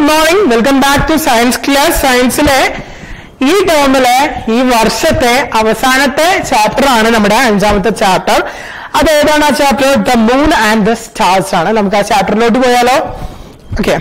Morning welcome back to science class സയൻസിലെ ഈ ടേമിലെ ഈ വർഷത്തെ അവസാനത്തെ ചാപ്റ്റർ ആണ് നമ്മുടെ അഞ്ചാമത്തെ ചാപ്റ്റർ അത് ഏതാണ് ആ chapter the moon and the stars ആണ് നമുക്ക് ആ ചാപ്റ്ററിലോട്ട് പോയാലോ okay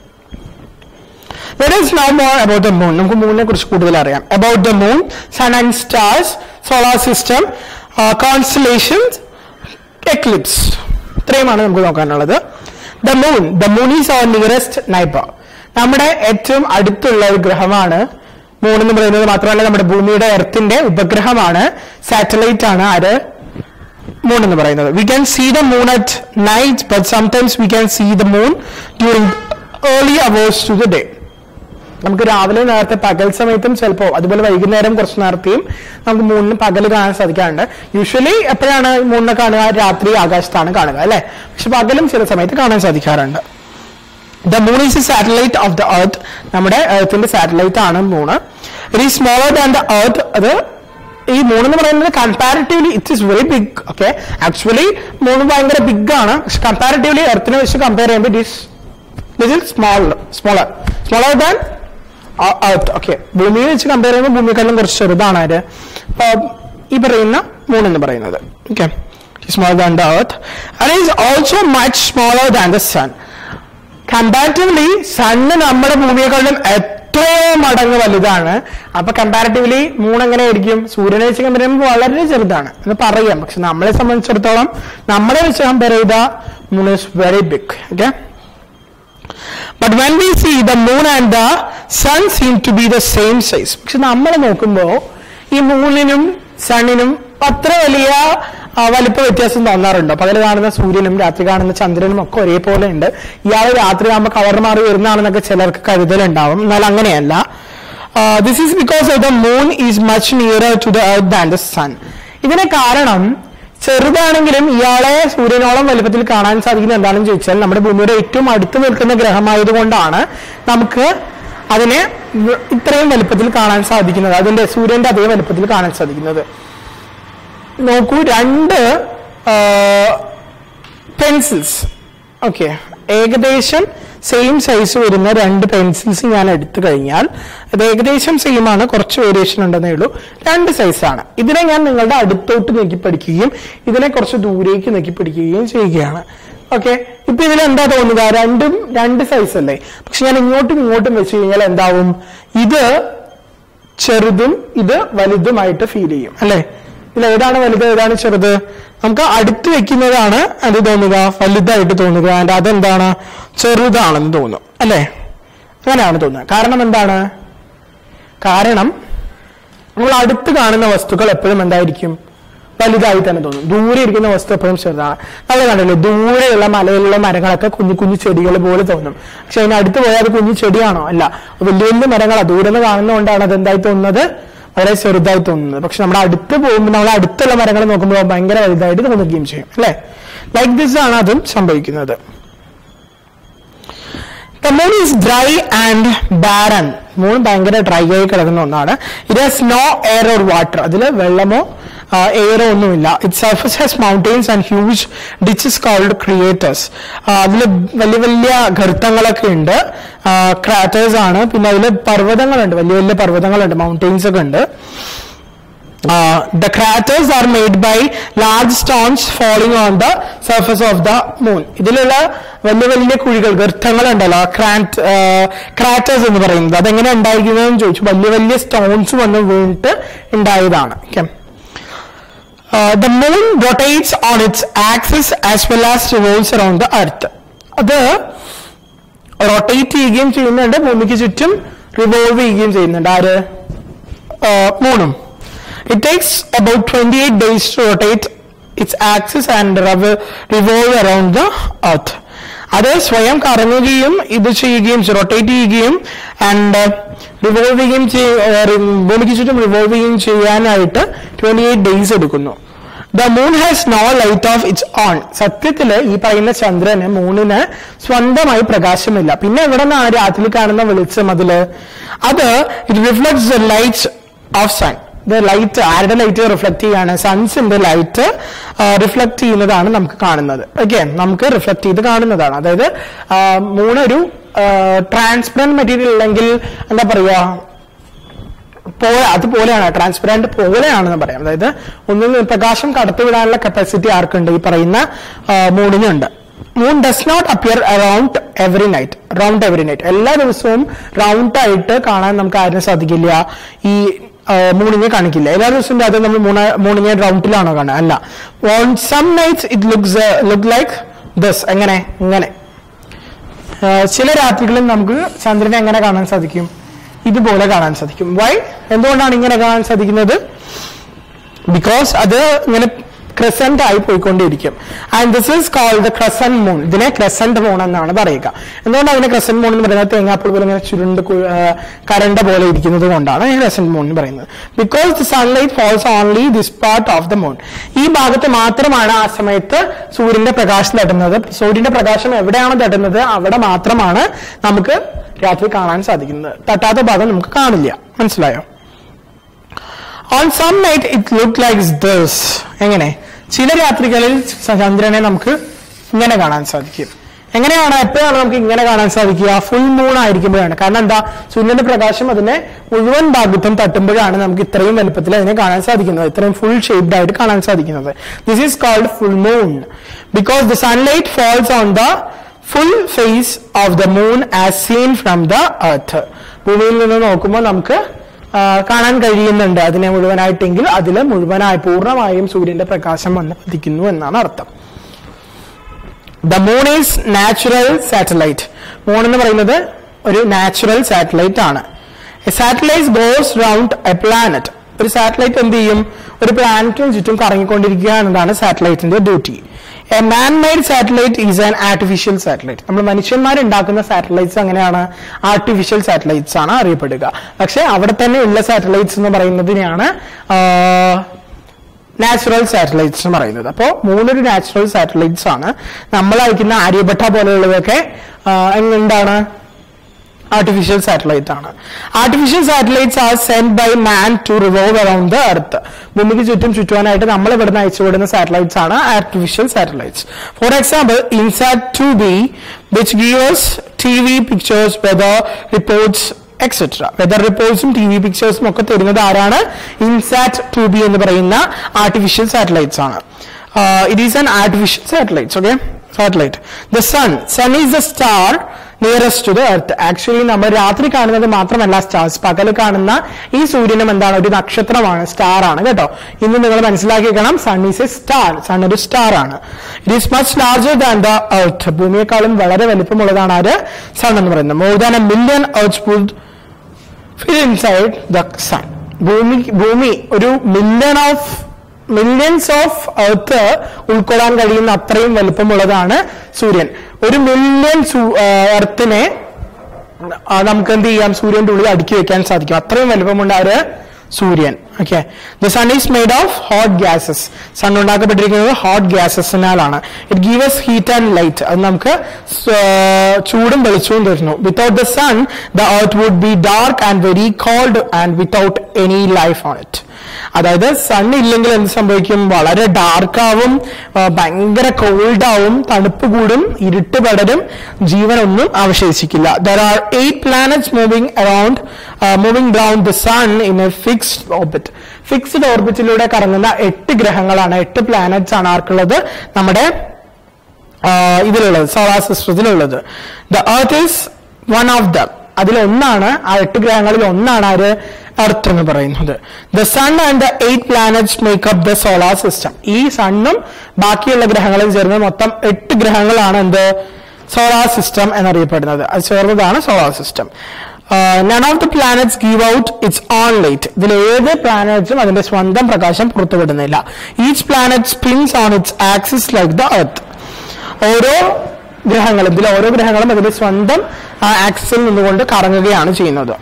Let us know more about the moon. നമുക്ക് മൂണിനെ കുറിച്ച് കൂടുതൽ അറിയാം about the moon, sun and stars, solar system, uh, constellations, eclipse. ഇത്രയുമാണ് നമുക്ക് നോക്കാനുള്ളത് the moon the moon is our nearest neighbour നമ്മുടെ ഏറ്റവും അടുത്തുള്ള ഒരു ഗ്രഹമാണ് മൂൺ എന്ന് പറയുന്നത് മാത്രമല്ല നമ്മുടെ ഭൂമിയുടെ എർത്തിന്റെ ഉപഗ്രഹമാണ് സാറ്റലൈറ്റ് ആണ് ആര് മൂൺ എന്ന് പറയുന്നത് we can see the moon at night but sometimes we can see the moon during early hours to the day നമുക്ക് രാവിലെ നേരത്തെ പകൽ സമയത്തും ചിലപ്പോൾ അതുപോലെ വൈകുന്നേരം കുറച്ച് നേരത്തെയും നമുക്ക് മൂണിന് പകൽ കാണാൻ സാധിക്കാറുണ്ട് യൂഷ്വലി എപ്പോഴാണ് മൂണിനെ കാണുക രാത്രി ആകാശത്താണ് കാണുക അല്ലെ പക്ഷെ പകലും ചില സമയത്ത് കാണാൻ സാധിക്കാറുണ്ട് the moon is a satellite of the earth നമ്മുടെ എർത്തിന്റെ സാറ്റലൈറ്റ് ആണ് moon it is smaller than the earth അത് ഈ മൂൺ എന്ന് പറയുന്നത് comparatively it is very big okay actually moon ഭയങ്കര ബിഗ് ആണ് പക്ഷെ കമ്പാരിറ്റീവ്ലി എർത്തിനെ വെച്ച് കമ്പയർ ചെയ്യുമ്പോൾ it is little small smaller smaller than earth okay ഭൂമിയെ വെച്ച് കമ്പയർ ചെയ്യുമ്പോൾ ഭൂമിയെക്കാളും കുറച്ച് ചെറുതാണ് ആര് അപ്പൊ ഈ പറയുന്ന മൂൺ എന്ന് പറയുന്നത് okay smaller than the earth and is also much smaller than the sun comparatively sun നമ്മുടെ ഭൂമിയെക്കാളും എത്രയോ മടങ്ങ് വലുതാണ് അപ്പൊ കമ്പാരിറ്റീവ്ലി മൂൺ എങ്ങനെയായിരിക്കും സൂര്യനെ വെച്ച് കമ്പയർ ചെയ്യുമ്പോൾ വളരെ ചെറുതാണ് എന്ന് പറയാം പക്ഷെ നമ്മളെ സംബന്ധിച്ചിടത്തോളം നമ്മളെ വെച്ച് കമ്പയർ ചെയ്ത moon is very big okay but when we see the moon and the sun seem to be the same size പക്ഷെ നമ്മൾ നോക്കുമ്പോൾ ഈ മൂണിനും സണ്ണിനും അത്ര വലിയ ആ, വലിപ്പ വ്യത്യാസം തോന്നാറുണ്ടോ പകൽ കാണുന്ന സൂര്യനും രാത്രി കാണുന്ന ചന്ദ്രനും ഒക്കെ ഒരേപോലെ ഉണ്ട് ഇയാൾ രാത്രി ആകുമ്പോൾ കളർ മാറി വരുന്നതാണെന്നൊക്കെ ചിലർക്ക് കരുതലുണ്ടാവും എന്നാൽ അങ്ങനെയല്ല this is because the moon is much nearer to the earth than the sun ഇതിന് കാരണം ചെറുതാണെങ്കിലും ഇയാളെ സൂര്യനോളം വലുപ്പത്തിൽ കാണാൻ സാധിക്കുന്നത് എന്താണെന്ന് ചോദിച്ചാൽ നമ്മുടെ ഭൂമിയുടെ ഏറ്റവും അടുത്ത് നിൽക്കുന്ന ഗ്രഹമായതുകൊണ്ടാണ് നമുക്ക് അതിനെ വ- ഇത്രയും വലുപ്പത്തിൽ കാണാൻ സാധിക്കുന്നത് അതിന്റെ സൂര്യന്റെ അതേ വലുപ്പത്തിൽ കാണാൻ സാധിക്കുന്നത് നോക്കൂ രണ്ട് പെൻസിൽസ് ഓക്കെ ഏകദേശം സെയിം സൈസ് വരുന്ന രണ്ട് പെൻസിൽസ് ഞാൻ എടുത്തു കഴിഞ്ഞാൽ അത് ഏകദേശം സെയിം ആണ് കുറച്ച് വേരിയേഷൻ ഉണ്ടെന്നേ ഉള്ളൂ രണ്ട് സൈസാണ് ഇതിനെ ഞാൻ നിങ്ങളുടെ അടുത്തോട്ട് നോക്കി പഠിക്കുകയും ഇതിനെ കുറച്ച് ദൂരേക്ക് നോക്കി പഠിക്കുകയും ചെയ്യുകയാണ് ഓക്കെ ഇപ്പൊ ഇതിൽ എന്താ തോന്നുക രണ്ടും രണ്ട് സൈസ് അല്ലേ പക്ഷെ ഞാൻ ഇങ്ങോട്ടും ഇങ്ങോട്ടും വെച്ച് കഴിഞ്ഞാൽ എന്താവും ഇത് ചെറുതും ഇത് വലുതുമായിട്ട് ഫീൽ ചെയ്യും അല്ലെ ഇതിൽ ഏതാണ് വലുത് ഏതാണ് ചെറുത് നമുക്ക് അടുത്ത് വെക്കുന്നതാണ് അത് തോന്നുക വലുതായിട്ട് തോന്നുക ആൻഡ് അതെന്താണ് ചെറുതാണെന്ന് തോന്നും അല്ലെ അങ്ങനെയാണ് തോന്നുക കാരണം എന്താണ് കാരണം നമ്മൾ അടുത്ത് കാണുന്ന വസ്തുക്കൾ എപ്പോഴും എന്തായിരിക്കും വലുതായി തന്നെ തോന്നും ദൂരെ ഇരിക്കുന്ന വസ്തു എപ്പോഴും ചെറുതാണ് നമ്മൾ കണ്ടില്ലേ ദൂരെയുള്ള മലയിലുള്ള മരങ്ങളൊക്കെ കുഞ്ഞു കുഞ്ഞു ചെടികൾ പോലെ തോന്നും പക്ഷെ അതിന് അടുത്ത് പോയാൽ അത് കുഞ്ഞു ചെടിയാണോ അല്ല വലിയ വലിയ മരങ്ങളാണ് ദൂരെ നിന്ന് കാണുന്നതുകൊണ്ടാണ് അത് എന്തായി തോന്നുന്നത് വളരെ ചെറുതായി തോന്നുന്നത് പക്ഷെ നമ്മുടെ അടുത്ത് പോകുമ്പോൾ നമ്മൾ അടുത്തുള്ള മരങ്ങൾ നോക്കുമ്പോൾ ഭയങ്കര വലുതായിട്ട് തോന്നുകയും ചെയ്യും അല്ലെ ലൈക്ക് ദിസ് ആണ് അതും സംഭവിക്കുന്നത് The moon is dry and barren. Moon ഭയങ്കര ഡ്രൈ ആയി കിടക്കുന്ന ഒന്നാണ് it has no air or water അതിൽ വെള്ളമോ എയറോ ഒന്നുമില്ല it surface has mountains and huge ditches called craters അതിൽ വലിയ വലിയ ഗർത്തങ്ങളൊക്കെ ഉണ്ട് ക്രാറ്റേഴ്സ് ആണ് പിന്നെ അതിൽ പർവ്വതങ്ങളുണ്ട് വലിയ വലിയ പർവ്വതങ്ങളുണ്ട് മൗണ്ടെയിൻസ് ഒക്കെ ഉണ്ട് uh, the craters are made by large stones falling on the surface of the moon ഇതിലുള്ള വലിയ വലിയ കുഴികൾ ഗർത്തങ്ങൾ ഉണ്ടല്ലോ ക്രാറ്റേഴ്സ് എന്ന് പറയുന്നത് അതെങ്ങനെ ഉണ്ടായിരിക്കുന്നതെന്ന് ചോദിച്ചു വലിയ വലിയ സ്റ്റോൺസ് വന്ന് വീണിട്ട് ഉണ്ടായതാണ് okay the moon rotates on its axis as well as revolves around the earth അത് റൊട്ടേറ്റ് ചെയ്യുകയും ചെയ്യുന്നുണ്ട് ഭൂമിക്ക് ചുറ്റും റിവോൾവ് ചെയ്യുകയും ചെയ്യുന്നുണ്ട് ആര് മൂണും It takes about 28 days to rotate its axis and rev- revolve around the earth. അത് സ്വയം കറങ്ങുകയും ഇത് ചെയ്യുകയും റൊട്ടേറ്റ് ചെയ്യുകയും ആൻഡ് റിവോൾവ് ചെയ്യുകയും ചെയ്യ- ഏർ ഭൂമിക്ക് ചുറ്റും റിവോൾവ് ചെയ്യുകയും ചെയ്യാനായിട്ട് ട്വന്റി എയ്റ്റ് ഡേയ്സ് എടുക്കുന്നു the moon has no light of its own സത്യത്തില് ഈ പറയുന്ന ചന്ദ്രന് മൂണിന് സ്വന്തമായി പ്രകാശമില്ല പിന്നെ എവിടെ നിന്നാണ് രാത്രി കാണുന്ന വെളിച്ചം അതില് അത് it reflects the light of sun the light ആരുടെ ലൈറ്റ് റിഫ്ലക്ട് ചെയ്യാണ് സൺസിന്റെ ലൈറ്റ് റിഫ്ലക്ട് ചെയ്യുന്നതാണ് നമുക്ക് കാണുന്നത് ഓക്കെ നമുക്ക് റിഫ്ലക്ട് ചെയ്ത് കാണുന്നതാണ് അതായത് മൂണൊരു ട്രാൻസ്പെറന്റ് മെറ്റീരിയൽ അല്ലെങ്കിൽ എന്താ പറയാ പോലെ അതുപോലെയാണ് ട്രാൻസ്പെറന്റ് പോലെയാണെന്ന് പറയാം അതായത് ഒന്നിൽ നിന്ന് പ്രകാശം കടത്തിവിടാനുള്ള കപ്പാസിറ്റി ആർക്കുണ്ട് ഈ പറയുന്ന മൂണിനുണ്ട് moon does not appear around every night round every night എല്ലാ ദിവസവും റൗണ്ട് ആയിട്ട് കാണാൻ നമുക്ക് ആരും സാധിക്കില്ല ഈ മൂണിനെ കാണിക്കില്ല എല്ലാ ദിവസവും അത് നമ്മൾ മൂന്ന് മൂണിനെ റൗണ്ടിലാണോ കാണുക അല്ല on some nights it looks look like this എങ്ങനെ ഇങ്ങനെ ആ, ചില രാത്രികളിൽ നമുക്ക് ചന്ദ്രനെ എങ്ങനെ കാണാൻ സാധിക്കും ഇതുപോലെ കാണാൻ സാധിക്കും വൈ എന്തുകൊണ്ടാണ് ഇങ്ങനെ കാണാൻ സാധിക്കുന്നത് ബിക്കോസ് അത് ഇങ്ങനെ ക്രസന്റ് ആയി പോയിക്കൊണ്ടിരിക്കും and this is called the crescent moon ഇതിനെ ക്രസന്റ് മൂൺ എന്നാണ് പറയുക എന്തുകൊണ്ടാണ് അതിനെ ക്രസന്റ് മൂൺ എന്ന് പറയുന്നത് തേങ്ങാപ്പിൾ പോലെ ഇങ്ങനെ ചുരുണ്ട് കു- ആ, കരണ്ട പോലെ ഇരിക്കുന്നത് കൊണ്ടാണ് ഈ ക്രസന്റ് മൂൺ എന്ന് പറയുന്നത് because the sunlight falls only this part of the moon ഈ ഭാഗത്ത് മാത്രമാണ് ആ സമയത്ത് സൂര്യന്റെ പ്രകാശം തട്ടുന്നത് സൂര്യന്റെ പ്രകാശം എവിടെയാണ് തട്ടുന്നത് അവിടെ മാത്രമാണ് നമുക്ക് രാത്രി കാണാൻ സാധിക്കുന്നത് തട്ടാത്ത ഭാഗം നമുക്ക് കാണില്ല മനസ്സിലായോ on some night it look like this എങ്ങനെ ചില രാത്രികളിൽ ചന്ദ്രനെ നമുക്ക് ഇങ്ങനെ കാണാൻ സാധിക്കും എങ്ങനെയാണ് എപ്പോഴാണ് നമുക്ക് ഇങ്ങനെ കാണാൻ സാധിക്കുക ഫുൾ മൂൺ ആയിരിക്കുമ്പോഴാണ് കാരണം എന്താ സൂര്യന്റെ പ്രകാശം അതിനെ മുഴുവൻ ഭാഗത്തും തട്ടുമ്പോഴാണ് നമുക്ക് ഇത്രയും വലുപ്പത്തിൽ അതിനെ കാണാൻ സാധിക്കുന്നത് ഇത്രയും ഫുൾ ഷേപ്ഡ് ആയിട്ട് കാണാൻ സാധിക്കുന്നത് this is called full moon because the sunlight falls on the full face of the moon as seen from the earth ഭൂമിയിൽ നിന്ന് നോക്കുമ്പോൾ നമുക്ക് ആ, കാണാൻ കഴിയുന്നുണ്ട് അതിനെ മുഴുവനായിട്ടെങ്കിൽ അതിൽ മുഴുവനായി പൂർണ്ണമായും സൂര്യന്റെ പ്രകാശം വന്ന് പതിക്കുന്നു എന്നാണ് അർത്ഥം the moon is natural satellite moon എന്ന് പറയുന്നത് ഒരു നാച്ചുറൽ സാറ്റലൈറ്റ് ആണ് satellite goes round a planet ഒരു സാറ്റലൈറ്റ് എന്ത് ചെയ്യും ഒരു പ്ലാനറ്റിന് ചുറ്റും കറങ്ങിക്കൊണ്ടിരിക്കുക എന്നതാണ് സാറ്റലൈറ്റിന്റെ duty a man made satellite is an artificial satellite നമ്മൾ മനുഷ്യന്മാർ ഉണ്ടാക്കുന്ന സാറ്റലൈറ്റ്സ് അങ്ങനെയാണ് ആർട്ടിഫിഷ്യൽ സാറ്റലൈറ്റ്സ് ആണ് അറിയപ്പെടുക പക്ഷെ അവിടെ തന്നെ ഉള്ള സാറ്റലൈറ്റ്സ് എന്ന് പറയുന്നതിനെയാണ് ആ, നാച്ചുറൽ സാറ്റലൈറ്റ്സ് എന്ന് പറയുന്നത് അപ്പോൾ മൂന്നൊരു നാച്ചുറൽ സാറ്റലൈറ്റ്സ് ആണ് നമ്മൾ അയക്കുന്ന ആര്യഭട്ട പോലെയുള്ളതൊക്കെ ആ, എന്താണ് ആർട്ടിഫിഷ്യൽ സാറ്റലൈറ്റ് ആണ് artificial satellites are send by man to revolve around the earth ഭൂമിക്ക് ചുറ്റും ചുറ്റുവാനായിട്ട് നമ്മൾ ഇവിടുന്ന് അയച്ചുവിടുന്ന സാറ്റലൈറ്റ്സ് ആണ് artificial satellites for example INSAT two B which gives T V pictures weather reports etcetera weather റിപ്പോർട്ട്സും ടി വി പിക്ചേഴ്സും ഒക്കെ തരുന്നത് ആരാണ് ഇൻസാറ്റ് ടു ബി എന്ന് പറയുന്ന ആർട്ടിഫിഷ്യൽ സാറ്റലൈറ്റ്സ് ആണ് it is an artificial satellites okay satellite the sun sun is the star nearest to the earth actually നമ്മൾ രാത്രി കാണുന്നത് മാത്രമല്ല സ്റ്റാർസ് പകൽ കാണുന്ന ഈ സൂര്യനും എന്താണ് ഒരു നക്ഷത്രമാണ് സ്റ്റാർ ആണ് കേട്ടോ ഇന്ന് നിങ്ങൾ മനസ്സിലാക്കിക്കണം sun is a star sun ഒരു സ്റ്റാർ ആണ് it is much larger than the earth ഭൂമിയെക്കാളും വളരെ വലിപ്പമുള്ളതാണ് ആര് സൺ എന്ന് പറയുന്നത് more than a million earth would fill inside the sun ഭൂമി ഭൂമി ഒരു million of millions of earth ഉൾക്കൊള്ളാൻ കഴിയുന്ന അത്രയും വലുപ്പമുള്ളതാണ് സൂര്യൻ ഒരു മില്യൺ എർത്തിനെ നമുക്ക് എന്ത് ചെയ്യാം സൂര്യന്റെ ഉള്ളിൽ അടുക്കി വെക്കാൻ സാധിക്കും അത്രയും വലുപ്പമുണ്ട് ആര് സൂര്യൻ okay the sun is made of hot gases sun ഉണ്ടാക്കപ്പെട്ടിരിക്കുന്നത് ഹോട്ട് ഗ്യാസസിനാലാണ് it gives heat and light അത് നമുക്ക് സ്- ചൂടും വെളിച്ചവും തരുന്നു without the sun the earth would be dark and very cold and without any life on it അതായത് sun ഇല്ലെങ്കിൽ എന്ത് സംഭവിക്കും വളരെ ഡാർക്ക് ആവും ആ, ഭയങ്കര കോൾഡ് ആവും തണുപ്പ് കൂടും ഇരുട്ട് പടരും ജീവനൊന്നും അവശേഷിക്കില്ല there are eight planets moving around moving round the sun in a fixed orbit fixed ഓർബിറ്റിലൂടെ കറങ്ങുന്ന എട്ട് ഗ്രഹങ്ങളാണ് എട്ട് പ്ലാനറ്റ്സ് ആണ് ആർക്കുള്ളത് നമ്മുടെ ആ, ഇതിലുള്ളത് സോളാർ സിസ്റ്റത്തിലുള്ളത് the earth is one of them അതിലൊന്നാണ് ആ എട്ട് ഗ്രഹങ്ങളിൽ ഒന്നാണ് ആര് എർത്ത് എന്ന് പറയുന്നത് the sun and the eight planets make up the solar system ഈ സണ്ണും ബാക്കിയുള്ള ഗ്രഹങ്ങളും ചേർന്ന് മൊത്തം എട്ട് ഗ്രഹങ്ങളാണ് എന്ത് സോളാർ സിസ്റ്റം എന്നറിയപ്പെടുന്നത് അത് ചേർന്നതാണ് solar system none of the planets give out its own light ഇതിൽ ഏത് പ്ലാനറ്റ്സും അതിന്റെ സ്വന്തം പ്രകാശം പുറത്തുവിടുന്നില്ല each planet spins on its axis like the earth ഓരോ ഗ്രഹങ്ങളും ഇതിലെ ഓരോ ഗ്രഹങ്ങളും അതിന്റെ സ്വന്തം ആക്സിൽ നിന്നുകൊണ്ട് കറങ്ങുകയാണ് ചെയ്യുന്നത്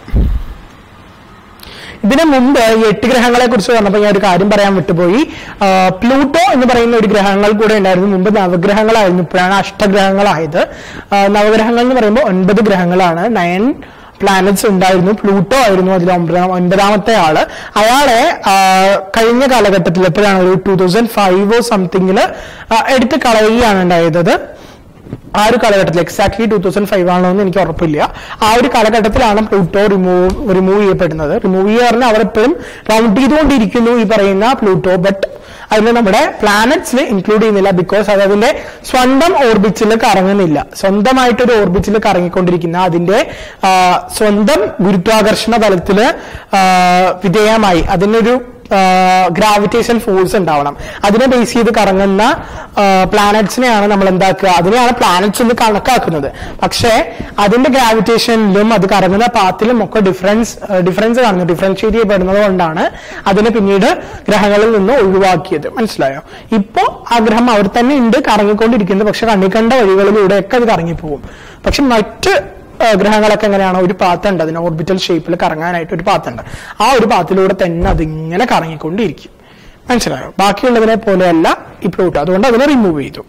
ഇതിനു മുമ്പ് ഈ എട്ട് ഗ്രഹങ്ങളെ കുറിച്ച് പറഞ്ഞപ്പോൾ ഞാൻ ഒരു കാര്യം പറയാൻ വിട്ടുപോയി ആ, പ്ലൂട്ടോ എന്ന് പറയുന്ന ഒരു ഗ്രഹങ്ങൾ കൂടെ ഉണ്ടായിരുന്നു മുമ്പ് നവഗ്രഹങ്ങളായിരുന്നു ഇപ്പോഴാണ് അഷ്ടഗ്രഹങ്ങളായത് ആ, നവഗ്രഹങ്ങൾ എന്ന് പറയുമ്പോൾ ഒൻപത് ഗ്രഹങ്ങളാണ് നയൻ പ്ലാനറ്റ്സ് ഉണ്ടായിരുന്നു പ്ലൂട്ടോ ആയിരുന്നു അതിൽ ഒമ്പതാം ഒൻപതാമത്തെ ആള് അയാളെ ആ, കഴിഞ്ഞ കാലഘട്ടത്തിൽ എപ്പോഴാണ് ഒരു ടൂ തൗസൻഡ് ഫൈവോ സംതിങ്ങില് എടുത്ത് കളയുകയാണ് ഉണ്ടായത് ആ ഒരു കാലഘട്ടത്തിൽ എക്സാക്ട്ലി ടൂ തൗസൻഡ് ഫൈവ് ആണോ എന്ന് എനിക്ക് ഉറപ്പില്ല ആ ഒരു കാലഘട്ടത്തിലാണ് പ്ലൂട്ടോ റിമൂവ് റിമൂവ് ചെയ്യപ്പെടുന്നത് റിമൂവ് ചെയ്യുക പറഞ്ഞാൽ അവർ എപ്പോഴും റൗണ്ട് ചെയ്തുകൊണ്ടിരിക്കുന്നു ഈ പറയുന്ന പ്ലൂട്ടോ ബട്ട് അതിന് നമ്മുടെ പ്ലാനറ്റ്സിൽ ഇൻക്ലൂഡ് ചെയ്യുന്നില്ല ബിക്കോസ് അത് അതിന്റെ സ്വന്തം ഓർബിറ്റിൽ കറങ്ങുന്നില്ല സ്വന്തമായിട്ടൊരു ഓർബിറ്റിൽ കറങ്ങിക്കൊണ്ടിരിക്കുന്ന അതിന്റെ ആ, സ്വന്തം ഗുരുത്വാകർഷണ തലത്തില് ആ, വിധേയമായി അതിനൊരു ഗ്രാവിറ്റേഷൻ ഫോഴ്സ് ഉണ്ടാവണം അതിനെ ബേസ് ചെയ്ത് കറങ്ങുന്ന പ്ലാനറ്റ്സിനെയാണ് നമ്മൾ എന്താക്കുക അതിനെയാണ് പ്ലാനറ്റ്സ് എന്ന് കണക്കാക്കുന്നത് പക്ഷേ അതിന്റെ ഗ്രാവിറ്റേഷനിലും അത് കറങ്ങുന്ന പാത്തിലും ഒക്കെ ഡിഫറൻസ് ഡിഫറൻസ് കാണുന്നു ഡിഫറൻഷിയേറ്റ് ചെയ്യപ്പെടുന്നത് കൊണ്ടാണ് അതിനെ പിന്നീട് ഗ്രഹങ്ങളിൽ നിന്ന് ഒഴിവാക്കിയത് മനസ്സിലായോ ഇപ്പോ ആ ഗ്രഹം അവർ തന്നെ ഉണ്ട് കറങ്ങിക്കൊണ്ടിരിക്കുന്നത് പക്ഷെ കണ്ണി കണ്ട വഴികളിലൂടെയൊക്കെ അത് കറങ്ങിപ്പോകും പക്ഷെ മറ്റ് ആ, ഗ്രഹങ്ങളൊക്കെ എങ്ങനെയാണ് ഒരു പാത്ത് ഉണ്ട് അതിന് ഓർബിറ്റൽ ഷേപ്പിൽ കറങ്ങാനായിട്ട് ഒരു പാത്ത് ഉണ്ട് ആ ഒരു പാത്തിലൂടെ തന്നെ അതിങ്ങനെ കറങ്ങിക്കൊണ്ടിരിക്കും മനസ്സിലായോ ബാക്കിയുള്ളതിനെ പോലെയല്ല ഈ പ്ലൂട്ടോ അതുകൊണ്ട് അതിനെ റിമൂവ് ചെയ്തു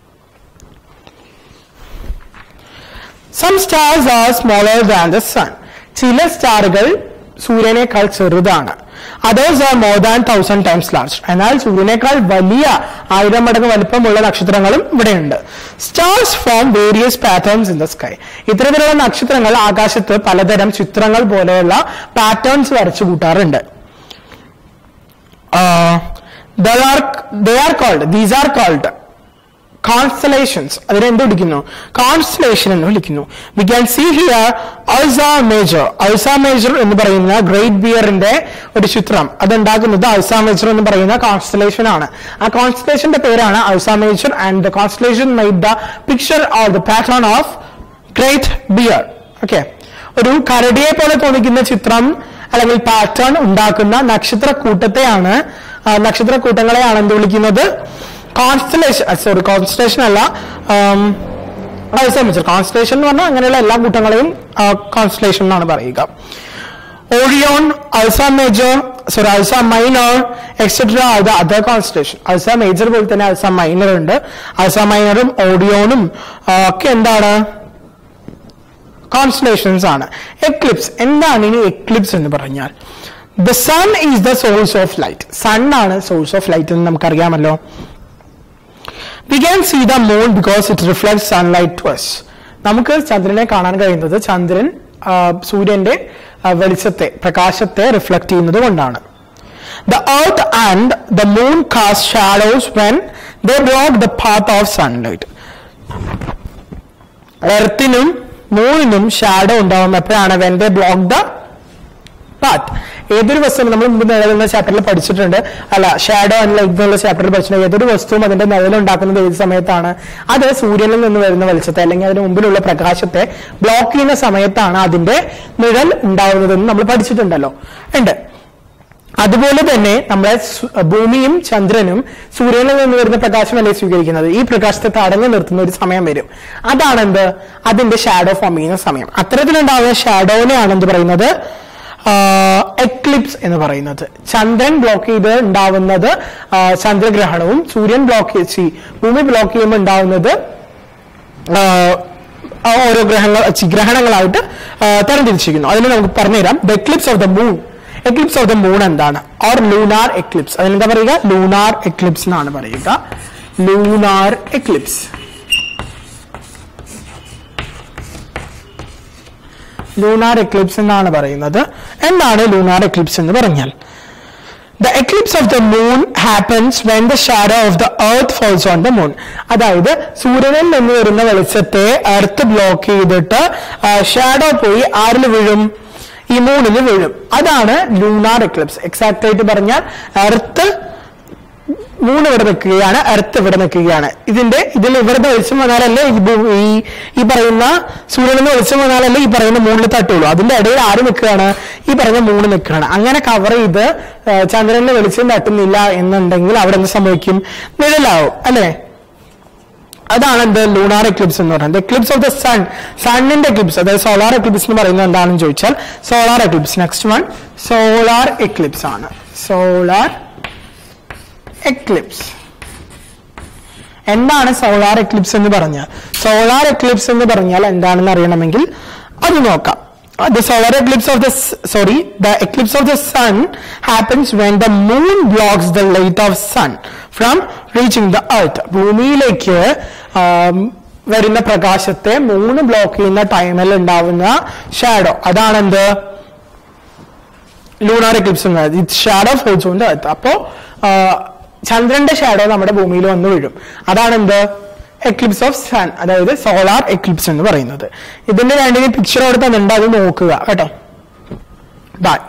some stars are smaller than the sun ചില സ്റ്റാറുകൾ സൂര്യനേക്കാൾ ചെറുതാണ് others are more than thousand times large എന്നാൽ സൂര്യനേക്കാൾ വലിയ ആയിരം മടങ്ങ് വലിപ്പമുള്ള നക്ഷത്രങ്ങളും ഇവിടെയുണ്ട് stars form various patterns in the sky ഇത്തരത്തിലുള്ള നക്ഷത്രങ്ങൾ ആകാശത്ത് പലതരം ചിത്രങ്ങൾ പോലെയുള്ള പാറ്റേൺസ് വരച്ചു കൂട്ടാറുണ്ട് they are called these are called constellations അതിനെ എന്ത് വിളിക്കുന്നു കോൺസ്റ്റലേഷൻ എന്ന് വിളിക്കുന്നു we can see here Ursa Major Ursa Major എന്ന് പറയുന്ന ഗ്രേറ്റ് ബിയറിന്റെ ഒരു ചിത്രം അതുണ്ടാക്കുന്നത് അൾസ മേജർ എന്ന് പറയുന്ന കോൺസ്റ്റലേഷൻ ആണ് ആ കോൺസ്റ്റലേഷന്റെ പേരാണ് Ursa Major and the constellation made the picture or the pattern of great bear okay ഒരു കരടിയെ പോലെ തോന്നിക്കുന്ന ചിത്രം അല്ലെങ്കിൽ പാറ്റേൺ ഉണ്ടാക്കുന്ന നക്ഷത്ര കൂട്ടത്തെയാണ് ആ, നക്ഷത്ര കൂട്ടങ്ങളെയാണ് എന്ത് വിളിക്കുന്നത് കോൺസ്റ്റലേഷൻ സോറി കോൺസ്റ്റലേഷൻ അല്ല കോൺസ്റ്റലേഷൻ എന്ന് പറഞ്ഞാൽ അങ്ങനെയുള്ള എല്ലാ കൂട്ടങ്ങളെയും കോൺസ്റ്റലേഷൻ എന്നാണ് പറയുക Orion Ursa Major sorry Ursa Minor etcetera അത് അതർ കോൺസ്റ്റലേഷൻ അൾസ മേജർ പോലെ തന്നെ അൾസ മൈനർ ഉണ്ട് അൾസ മൈനറും ഓഡിയോണും ഒക്കെ എന്താണ് കോൺസ്റ്റലേഷൻസ് ആണ് എക്ലിപ്സ് എന്താണ് ഇനി എക്ലിപ്സ് എന്ന് പറഞ്ഞാൽ the sun is the source of light sun ആണ് സോഴ്സ് ഓഫ് ലൈറ്റ് എന്ന് നമുക്കറിയാമല്ലോ we can see the moon because it reflect sunlight to us നമുക്ക് ചന്ദ്രനെ കാണാൻ കഴിയുന്നത് ചന്ദ്രൻ ആ, സൂര്യന്റെ ആ, വെളിച്ചത്തെ പ്രകാശത്തെ റിഫ്ലക്ട് ചെയ്യുന്നത് കൊണ്ടാണ് the earth and the moon cast shadows when they block the path of sunlight എർത്തിനും മൂണിനും ഷാഡോ ഉണ്ടാവും എപ്പോഴാണ് when they block the path ഏതൊരു വസ്തുവും നമ്മൾ മുമ്പ് നിലനിന്ന ചാപ്റ്ററിൽ പഠിച്ചിട്ടുണ്ട് അല്ല ഷാഡോ ആൻഡ് ലൈറ്റ് എന്നുള്ള ചാപ്റ്ററിൽ പഠിച്ചിട്ടുണ്ട് ഏതൊരു വസ്തുവും അതിന്റെ നിഴലുണ്ടാക്കുന്നത് ഏത് സമയത്താണ് അത് സൂര്യനിൽ നിന്ന് വരുന്ന വെളിച്ചത്തെ അല്ലെങ്കിൽ അതിന് മുമ്പിലുള്ള പ്രകാശത്തെ ബ്ലോക്ക് ചെയ്യുന്ന സമയത്താണ് അതിന്റെ നിഴൽ ഉണ്ടാവുന്നതെന്ന് നമ്മൾ പഠിച്ചിട്ടുണ്ടല്ലോ ഉണ്ട് അതുപോലെ തന്നെ നമ്മളെ സു- ഭൂമിയും ചന്ദ്രനും സൂര്യനിൽ നിന്ന് വരുന്ന പ്രകാശമല്ലേ സ്വീകരിക്കുന്നത് ഈ പ്രകാശത്തെ തടഞ്ഞു നിർത്തുന്ന ഒരു സമയം വരും അതാണ് എന്ത് അതിന്റെ ഷാഡോ ഫോം ചെയ്യുന്ന സമയം അത്തരത്തിലുണ്ടാവുന്ന ഷാഡോനെയാണ് എന്ത് പറയുന്നത് എക്ലിപ്സ് എന്ന് പറയുന്നത് ചന്ദ്രൻ ബ്ലോക്ക് ചെയ്ത് ഉണ്ടാവുന്നത് ആ, ചന്ദ്രഗ്രഹണവും സൂര്യൻ ബ്ലോക്ക് ചെയ്ത് ഭൂമി ബ്ലോക്ക് ചെയ്യുമ്പോൾ ഉണ്ടാവുന്നത് ആ, ആ ഓരോ ഗ്രഹങ്ങൾ ചി, ഗ്രഹണങ്ങളായിട്ട് ആ, തരംതിരിച്ചിരിക്കുന്നു അതിന് നമുക്ക് പറഞ്ഞുതരാം the eclipse of the moon eclipse of the moon എന്താണ് ഓർ ലൂണാർ എക്ലിപ്സ് അതിനെന്താ പറയുക ലൂണാർ എക്ലിപ്സ് എന്നാണ് പറയുക ലൂണാർ എക്ലിപ്സ് ലൂണാർ എക്ലിപ്സ് എന്നാണ് പറയുന്നത് എന്താണ് ലൂണാർ എക്ലിപ്സ് എന്ന് പറഞ്ഞാൽ the eclipse of the moon happens when the shadow of the earth falls on the moon അതായത് സൂര്യനിൽ നിന്ന് വരുന്ന വെളിച്ചത്തെ എർത്ത് ബ്ലോക്ക് ചെയ്തിട്ട് ഷാഡോ പോയി ആരിൽ വീഴും ഈ മൂണിൽ വീഴും അതാണ് ലൂണാർ എക്ലിപ്സ് എക്സാക്ട് ആയിട്ട് പറഞ്ഞാൽ എർത്ത് മൂന്ന് ഇവിടെ നിൽക്കുകയാണ് എർത്ത് ഇവിടെ നിൽക്കുകയാണ് ഇതിന്റെ ഇതിൽ ഇവിടുത്തെ വെളിച്ചം വന്നാലല്ലേ ഈ ഭൂ- ഈ ഈ പറയുന്ന സൂര്യനിൽ നിന്ന് വെളിച്ചം വന്നാലല്ലേ ഈ പറയുന്ന മൂണിൽ തട്ടുള്ളൂ അതിന്റെ ഇടയിൽ ആര് നിൽക്കുകയാണ് ഈ പറയുന്ന മൂന്ന് നിൽക്കുകയാണ് അങ്ങനെ കവർ ചെയ്ത് ആ, ചന്ദ്രനിൽ വെളിച്ചം തട്ടുന്നില്ല എന്നുണ്ടെങ്കിൽ അവിടെ എന്ത് സംഭവിക്കും നിഴലാവും അല്ലേ അതാണ് എന്ത് ലൂണാർ എക്ലിപ്സ് എന്ന് പറയുന്നത് എക്ലിപ്സ് ഓഫ് ദ സൺ സണ്ണിന്റെ എക്ലിപ്സ് അതായത് സോളാർ എക്ലിപ്സ് എന്ന് പറയുന്നത് എന്താണെന്ന് ചോദിച്ചാൽ solar eclipse next one solar eclipse ആണ് സോളാർ എക്ലിപ്സ് എന്താണ് സോളാർ എക്ലിപ്സ് എന്ന് പറഞ്ഞാൽ സോളാർ എക്ലിപ്സ് എന്ന് പറഞ്ഞാൽ എന്താണെന്ന് അറിയണമെങ്കിൽ അത് നോക്കാം the solar eclipse of the s- sorry the eclipse of the sun happens when the moon blocks the light of sun from reaching the earth ഭൂമിയിലേക്ക് ആം, വരുന്ന പ്രകാശത്തെ മൂന്ന് ബ്ലോക്ക് ചെയ്യുന്ന ടൈമിൽ ഉണ്ടാവുന്ന ഷാഡോ അതാണ് എന്ത് ലൂണാർ എക്ലിപ്സ് എന്ന് പറയുന്നത് it shadow falls on the earth അപ്പോ ആ, ചന്ദ്രന്റെ ഷാഡോ നമ്മുടെ ഭൂമിയിൽ വന്നു വീഴും അതാണ് എന്ത് എക്ലിപ്സ് ഓഫ് സൺ അതായത് സോളാർ എക്ലിപ്സ് എന്ന് പറയുന്നത് ഇതിന്റെ രണ്ടിന് പിക്ചർ അവിടെ തന്നിട്ടുണ്ട് അത് നോക്കുക കേട്ടോ ബൈ